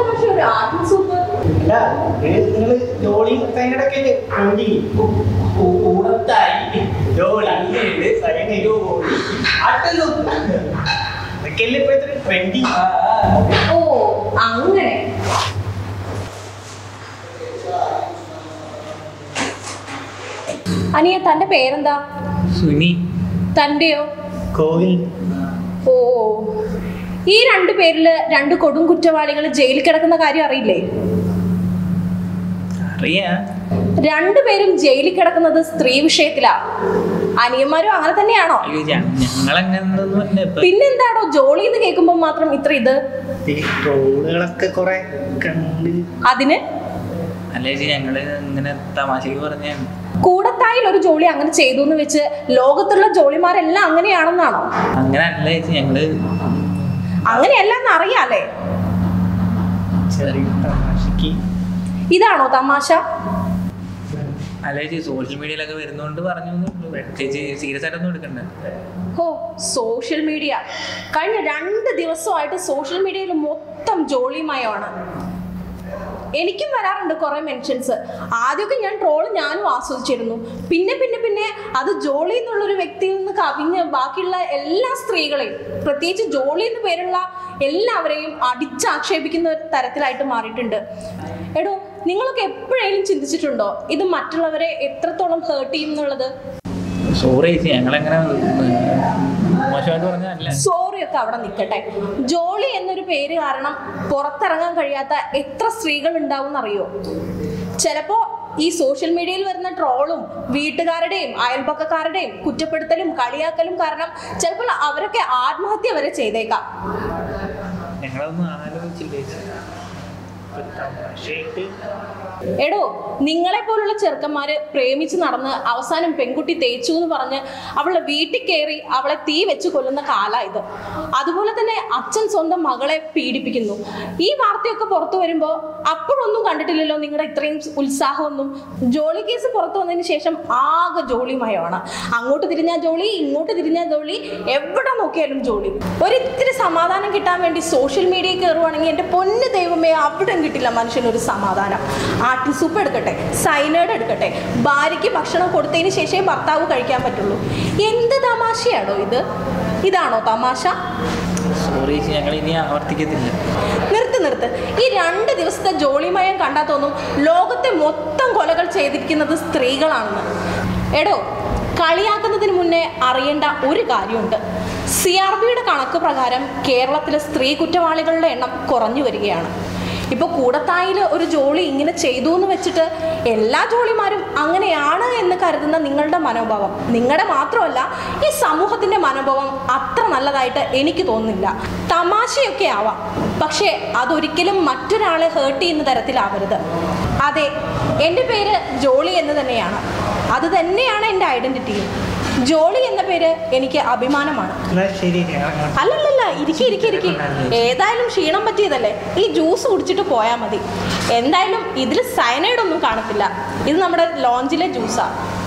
പക്ഷെ ഒരു ആട്ടിൻ സൂപ്പ് അല്ല നിങ്ങൾ ജോളി സൈനടക്കല്ലേ വണ്ടി കൂടത്തായി ജോളി സൈന ജോളി ആട്ടല്ലോ അതൊക്കെയല്ലേ ഇപ്പൊ ഇത്ര ട്രെൻഡി ഓ അങ്ങനെ അനിയ തന്റെ പേരെന്താ സുനി തന്റെയോ കോവിൽ ഓ ഈ രണ്ടു പേരില് രണ്ട് കൊടും കുറ്റവാളികൾ ജയിലിൽ കിടക്കുന്ന കാര്യം അറിയില്ലേ അറിയാ രണ്ടുപേരും ജയിലിൽ കിടക്കുന്നത് സ്ത്രീ വിഷയത്തിലാ അനിയന്മാരും അങ്ങനെ തന്നെയാണോ അയ്യോ ഞങ്ങളങ്ങനെ പിന്നെന്താണോ ജോളി എന്ന് കേൾക്കുമ്പോൾ മാത്രം ഇത്ര ഇത് ട്രോളുകളൊക്കെ കൊറേ കണ്ട് അതിന് അല്ല ചേച്ചി ഞങ്ങള് ഇങ്ങനെ തമാശക്ക് പറഞ്ഞാണ് കൂടത്തായിൽ ഒരു ജോലി അങ്ങനെ ചെയ്തു എന്ന് വെച്ച് ലോകത്തുള്ള ജോലിമാരെല്ലാം അങ്ങനെയാണെന്നാണോ അങ്ങനെ അല്ല ചേച്ചി ഞങ്ങള് അങ്ങനെയല്ല എന്ന് അറിയാലേ ചെറിയ തമാശക്ക് ഇതാണോ തമാശ അല്ല ചേച്ചി സോഷ്യൽ മീഡിയയിലൊക്കെ വരുന്നോണ്ട് പറഞ്ഞു എന്നേ ഉള്ളൂ. ചേച്ചി സീരിയസ് ആയിട്ടൊന്നും എടുക്കണ്ട ഓ സോഷ്യൽ മീഡിയ കഴിഞ്ഞ രണ്ട് ദിവസമായിട്ട് സോഷ്യൽ മീഡിയയിൽ മൊത്തം ജോളിമയമാണ് എനിക്കും വരാറുണ്ട് കുറെ മെൻഷൻസ് ആദ്യമൊക്കെ ഞാൻ ട്രോൾ ഞാനും ആസ്വദിച്ചിരുന്നു പിന്നെ പിന്നെ പിന്നെ അത് ജോളി എന്നുള്ളൊരു വ്യക്തിയിൽ നിന്ന് കവിഞ്ഞ് ബാക്കിയുള്ള എല്ലാ സ്ത്രീകളെയും പ്രത്യേകിച്ച് ജോളി എന്ന് പേരുള്ള എല്ലാവരെയും അടിച്ചാക്ഷേപിക്കുന്ന ഒരു തരത്തിലായിട്ട് മാറിയിട്ടുണ്ട് എടോ നിങ്ങളൊക്കെ എപ്പോഴെങ്കിലും ചിന്തിച്ചിട്ടുണ്ടോ ഇത് മറ്റുള്ളവരെ എത്രത്തോളം ഹേർട്ട് ചെയ്യും എന്നുള്ളത് സോറി ചേച്ചി ഞങ്ങളങ്ങനെ മോശമായിട്ട് പറഞ്ഞല്ല സോറി ഒക്കെ അവിടെ നിൽക്കട്ടെ ജോളി എന്നൊരു പേര് കാരണം പുറത്തിറങ്ങാൻ കഴിയാത്ത എത്ര സ്ത്രീകൾ ഉണ്ടാവും അറിയോ ചിലപ്പോ ഈ സോഷ്യൽ മീഡിയയിൽ വരുന്ന ട്രോളും വീട്ടുകാരുടെയും അയൽപക്കക്കാരുടെയും കുറ്റപ്പെടുത്തലും കളിയാക്കലും കാരണം ചിലപ്പോൾ അവരൊക്കെ ആത്മഹത്യ വരെ ചെയ്തേക്കാം ഞങ്ങളൊന്നും ആലോചിച്ചില്ല ചേച്ചി ഇപ്പൊ തമാശയായിട്ട് എടോ നിങ്ങളെ പോലുള്ള ചെറുക്കന്മാര് പ്രേമിച്ച് നടന്ന് അവസാനം പെൺകുട്ടി തേച്ചു എന്ന് പറഞ്ഞ് അവളെ വീട്ടിൽ കയറി അവളെ തീ വെച്ച് കൊല്ലുന്ന കാലാ ഇത് അതുപോലെ തന്നെ അച്ഛൻ സ്വന്തം മകളെ പീഡിപ്പിക്കുന്നു ഈ വാർത്തയൊക്കെ പുറത്തു വരുമ്പോൾ അപ്പോഴൊന്നും കണ്ടിട്ടില്ലല്ലോ നിങ്ങളുടെ ഇത്രയും ഉത്സാഹമൊന്നും ജോളി കേസ് പുറത്തു വന്നതിന് ശേഷം ആകെ ജോളിമയമാണ് അങ്ങോട്ട് തിരിഞ്ഞാൽ ജോളി ഇങ്ങോട്ട് തിരിഞ്ഞാൽ ജോളി എവിടെ നോക്കിയാലും ജോലി ഒരിത്തിരി സമാധാനം കിട്ടാൻ വേണ്ടി സോഷ്യൽ മീഡിയയിൽ കയറുവാണെങ്കിൽ എൻ്റെ പൊന്ന് ദൈവമേ അവിടെ കിട്ടില്ല മനുഷ്യനൊരു സമാധാനം ആട്ടിൻ സൂപ്പ് എടുക്കട്ടെ സൈനേഡ് എടുക്കട്ടെ ഭാര്യയ്ക്ക് ഭക്ഷണം കൊടുത്തതിന് ശേഷമേ ഭർത്താവ് കഴിക്കാൻ പറ്റുള്ളൂ എന്ത് തമാശയാണോ ഇത് ഇതാണോ തമാശ സോറി ചേച്ചി ഞങ്ങൾ ഇനി ആവർത്തിക്കത്തില്ല നിർത്ത് നിർത്ത് ഈ രണ്ട് ദിവസത്തെ ജോളിമയം കണ്ടാൽ തോന്നും ലോകത്തെ മൊത്തം കൊലകൾ ചെയ്തിരിക്കുന്നത് സ്ത്രീകളാണെന്ന് എടോ കളിയാക്കുന്നതിന് മുന്നേ അറിയേണ്ട ഒരു കാര്യമുണ്ട് സി ആർ ബിയുടെ കണക്ക് പ്രകാരം കേരളത്തിലെ സ്ത്രീ കുറ്റവാളികളുടെ എണ്ണം കുറഞ്ഞു വരികയാണ് ഇപ്പോൾ കൂടത്തായിൽ ഒരു ജോലി ഇങ്ങനെ ചെയ്തു എന്ന് വെച്ചിട്ട് എല്ലാ ജോലിമാരും അങ്ങനെയാണ് എന്ന് കരുതുന്ന നിങ്ങളുടെ മനോഭാവം നിങ്ങളുടെ മാത്രമല്ല ഈ സമൂഹത്തിൻ്റെ മനോഭാവം അത്ര നല്ലതായിട്ട് എനിക്ക് തോന്നുന്നില്ല തമാശയൊക്കെ ആവാം പക്ഷേ അതൊരിക്കലും മറ്റൊരാളെ ഹേർട്ട് ചെയ്യുന്ന തരത്തിലാവരുത് അതെ എൻ്റെ പേര് ജോളി എന്ന് തന്നെയാണ് അത് തന്നെയാണ് എൻ്റെ ഐഡൻറ്റിറ്റിയും ജോളി എന്ന പേര് എനിക്ക് അഭിമാനമാണ് എന്നാ ശരി ഞങ്ങൾ അല്ലല്ലല്ല ഇരിക്കി ഇരിക്കി ഇരിക്കി ഏതായാലും ക്ഷീണം പറ്റിയതല്ലേ ഈ ജ്യൂസ് കുടിച്ചിട്ട് പോയാൽ മതി എന്തായാലും ഇതിൽ സയനൈഡ് ഒന്നും കാണത്തില്ല ഇത് നമ്മുടെ ലോഞ്ചിലെ ജ്യൂസാണ്